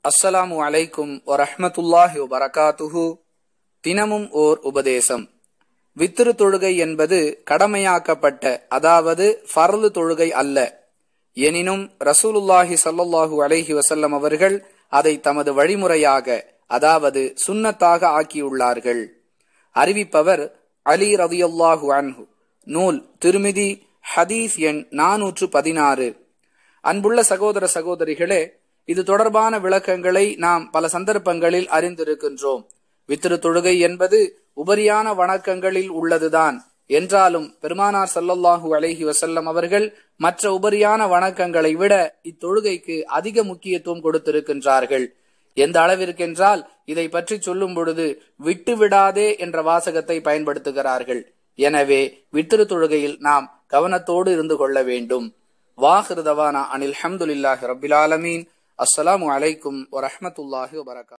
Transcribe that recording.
அஸ்ஸலாமு அலைக்கும் வரஹ்மத்துல்லாஹி வபரகாத்துஹு தினமும் ஓர் உபதேசம் வித்திரு தொழுகை என்பது கடமையாக்கப்பட்ட அதாவது ஃபர்லு தொழுகை அல்ல எனினும் ரசூலுல்லாஹி ஸல்லல்லாஹு அலைஹி வஸல்லம் அவர்கள் அதை தமது வழிமுறையாக அதாவது சுன்னத்தாக ஆக்கியுள்ளார்கள் அறிவிப்பவர் அலி ரதியல்லாஹு அன்ஹு நூல் திருமிதி ஹதீஸ் எண் நானூற்று பதினாறு அன்புள்ள சகோதர சகோதரிகளே இது தொடர்பான விளக்கங்களை நாம் பல சந்தர்ப்பங்களில் அறிந்திருக்கின்றோம் வித்திரு தொழுகை என்பது உபரியான வணக்கங்களில் உள்ளதுதான் என்றாலும் பெருமானார் சல்லல்லாஹு அலைஹி வசல்லம் அவர்கள் மற்ற உபரியான வணக்கங்களை விட இத்தொழுகைக்கு அதிக முக்கியத்துவம் கொடுத்திருக்கின்றார்கள் எந்த அளவிற்கென்றால் இதை பற்றி சொல்லும் பொழுது விட்டு விடாதே என்ற வாசகத்தை பயன்படுத்துகிறார்கள் எனவே வித்திரு தொழுகையில் நாம் கவனத்தோடு இருந்து கொள்ள வேண்டும் வாஹிருதவானா அனில் ஹம்துலில்லாஹி ரபில் ஆலமீன் அஸ்ஸலாமு அலைக்கும் வரஹமத்துல்லாஹி வபரகா